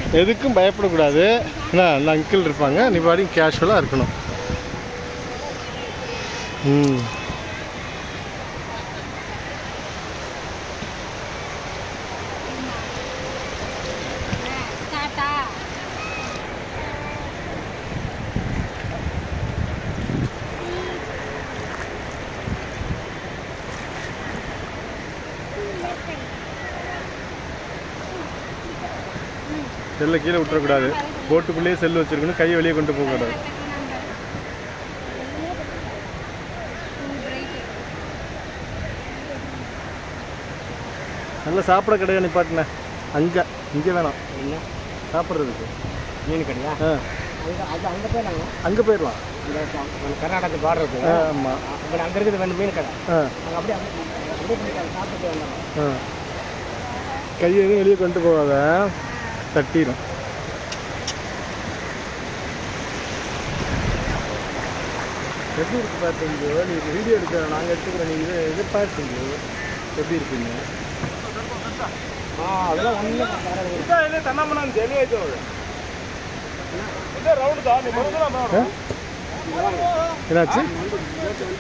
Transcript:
எதுக்கும் பயப்படக்கூடாது ஏன்னா அந்த அங்கிள் இருப்பாங்க நீ பாடி கேஷுவலாக இருக்கணும் ம் ஸ்டார்ட்டா செல்லை கீழே விட்டுறக்கூடாது போட்டுக்குள்ளேயே செல் வச்சிருக்கணும் கையை வெளியே கொண்டு போகக்கூடாது நல்லா சாப்பிட கடையை நிப்பாட்டினேன் அங்கே இங்கே வேணாம் என்ன சாப்பிட்றதுக்கு மீன் கடையா ஆ அங்கே அது அங்கே போயிடலாங்க அங்கே போயிடலாம் இந்த நம்ம கர்நாடகத்து பார்டர் இருக்கு ஆ ஆமாம் அங்கே அங்கே இருக்குது ரெண்டு மீன் கடை ஆ அங்கே அப்படியே அப்படியே போய் சாப்பிட்டு வந்தோம் ஆ கையை எதுவும் வெளியே கொண்டு போகாத தட்டிடும் எப்படி இருக்கு பார்த்தீங்க நீ வீடியோ எடுக்கிற நாங்கள் எடுத்துக்கிறோம் நீங்கள் இதை எதிர்பார்த்தீங்க எப்படி இருப்பீங்க ஆ அதெல்லாம் ஒன்றும் என்னாச்சு